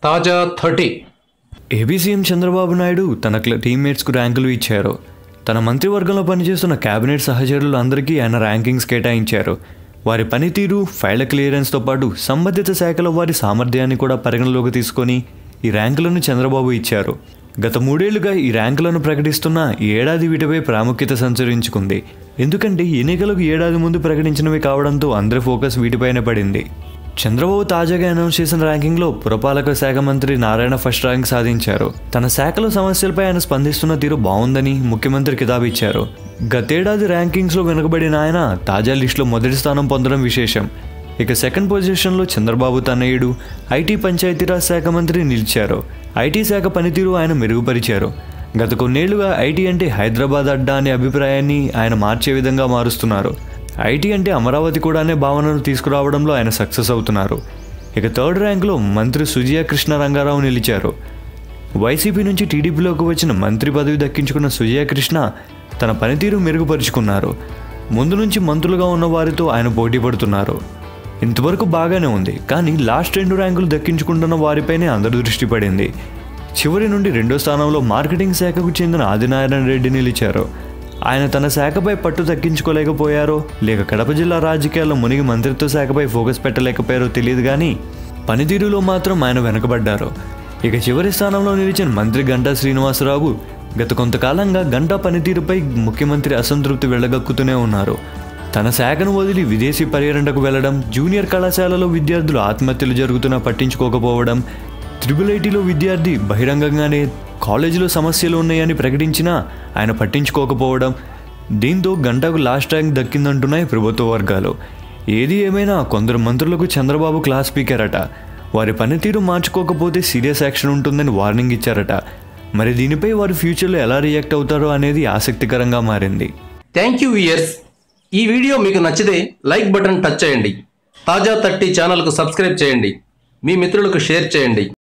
తాజా thirty AP CM Chandrababu Naidu తన క్ల- టీమ్మేట్స్కు ర్యాంకులు ఇచ్చారు తన మంత్రివర్గంలో పనిచేస్తున్న కేబినెట్ సహచరులు అందరికీ ఆయన ర్యాంకింగ్స్ కేటాయించారు వారి పనితీరు ఫైళ్ల క్లియరెన్స్తో పాటు సంబంధిత శాఖల వారి సామర్థ్యాన్ని కూడా పరిగణలోకి తీసుకొని ఈ ర్యాంకులను చంద్రబాబు ఇచ్చారు గత మూడేళ్లుగా ఈ ర్యాంకులను ప్రకటిస్తున్న ఈ ఏడాది వీటిపై ప్రాముఖ్యత సంచరించుకుంది ఎందుకంటే ఎన్నికలకు ఏడాది ముందు ప్రకటించినవి కావడంతో అందరి ఫోకస్ వీటిపైనే పడింది చంద్రబాబు తాజాగా అనౌన్స్ చేసిన ర్యాంకింగ్లో పురపాలక శాఖ మంత్రి నారాయణ ఫస్ట్ ర్యాంక్ సాధించారు తన శాఖలో సమస్యలపై ఆయన స్పందిస్తున్న తీరు బాగుందని ముఖ్యమంత్రి కితాబిచ్చారు గతేడాది ర్యాంకింగ్స్లో వెనుకబడిన ఆయన తాజా లిస్టులో మొదటి స్థానం పొందడం విశేషం ఇక సెకండ్ పొజిషన్లో చంద్రబాబు తనయుడు ఐటీ పంచాయతీరాజ్ శాఖ మంత్రి నిలిచారు ఐటీ శాఖ పనితీరు ఆయన మెరుగుపరిచారు గత కొన్నేళ్లుగా ఐటీ అంటే హైదరాబాద్ అడ్డా అనే అభిప్రాయాన్ని ఆయన మార్చే విధంగా మారుస్తున్నారు ఐటీ అంటే అమరావతి కూడా అనే భావనను తీసుకురావడంలో ఆయన సక్సెస్ అవుతున్నారు ఇక థర్డ్ ర్యాంక్లో మంత్రి సుజయ కృష్ణ రంగారావు నిలిచారు వైసీపీ నుంచి టీడీపీలోకి వచ్చిన మంత్రి పదవి దక్కించుకున్న సుజయ కృష్ణ తన పనితీరు మెరుగుపరుచుకున్నారు ముందు నుంచి మంత్రులుగా ఉన్న వారితో ఆయన పోటీ పడుతున్నారు ఇంతవరకు బాగానే ఉంది కానీ లాస్ట్ రెండు ర్యాంకులు దక్కించుకుంటున్న వారిపైనే అందరి దృష్టి పడింది చివరి నుండి రెండో స్థానంలో మార్కెటింగ్ శాఖకు చెందిన ఆదినారాయణ రెడ్డి నిలిచారు ఆయన తన శాఖపై పట్టు తగ్గించుకోలేకపోయారో లేక కడప జిల్లా రాజకీయాల్లో మునిగి మంత్రిత్వ శాఖపై ఫోకస్ పెట్టలేకపోయారో తెలియదు కానీ పనితీరులో మాత్రం ఆయన వెనకబడ్డారు ఇక చివరి స్థానంలో నిలిచిన మంత్రి గంటా శ్రీనివాసరావు గత కొంతకాలంగా గంటా పనితీరుపై ముఖ్యమంత్రి అసంతృప్తి వెళ్ళగక్కుతూనే ఉన్నారు తన శాఖను వదిలి విదేశీ పర్యటనకు వెళ్లడం జూనియర్ కళాశాలలో విద్యార్థులు ఆత్మహత్యలు జరుగుతున్నా పట్టించుకోకపోవడం త్రిబుల్ ఐటీలో విద్యార్థి బహిరంగంగానే కాలేజీలో సమస్యలు ఉన్నాయని ప్రకటించినా ఆయన పట్టించుకోకపోవడం దీంతో గంటకు లాస్ట్ ర్యాంక్ దక్కిందంటున్నాయి ప్రభుత్వ వర్గాలు ఏది ఏమైనా కొందరు మంత్రులకు చంద్రబాబు క్లాస్ స్పీకర్ అట వారి పనితీరు మార్చుకోకపోతే సీరియస్ యాక్షన్ ఉంటుందని వార్నింగ్ ఇచ్చారట మరి దీనిపై వారి ఫ్యూచర్లో ఎలా రియాక్ట్ అవుతారో అనేది ఆసక్తికరంగా మారింది థ్యాంక్ యూ ఇయర్స్ ఈ వీడియో మీకు నచ్చితే లైక్ బటన్ టచ్ చేయండి తాజా థర్టీ ఛానల్కు సబ్స్క్రైబ్ చేయండి మీ మిత్రులకు షేర్ చేయండి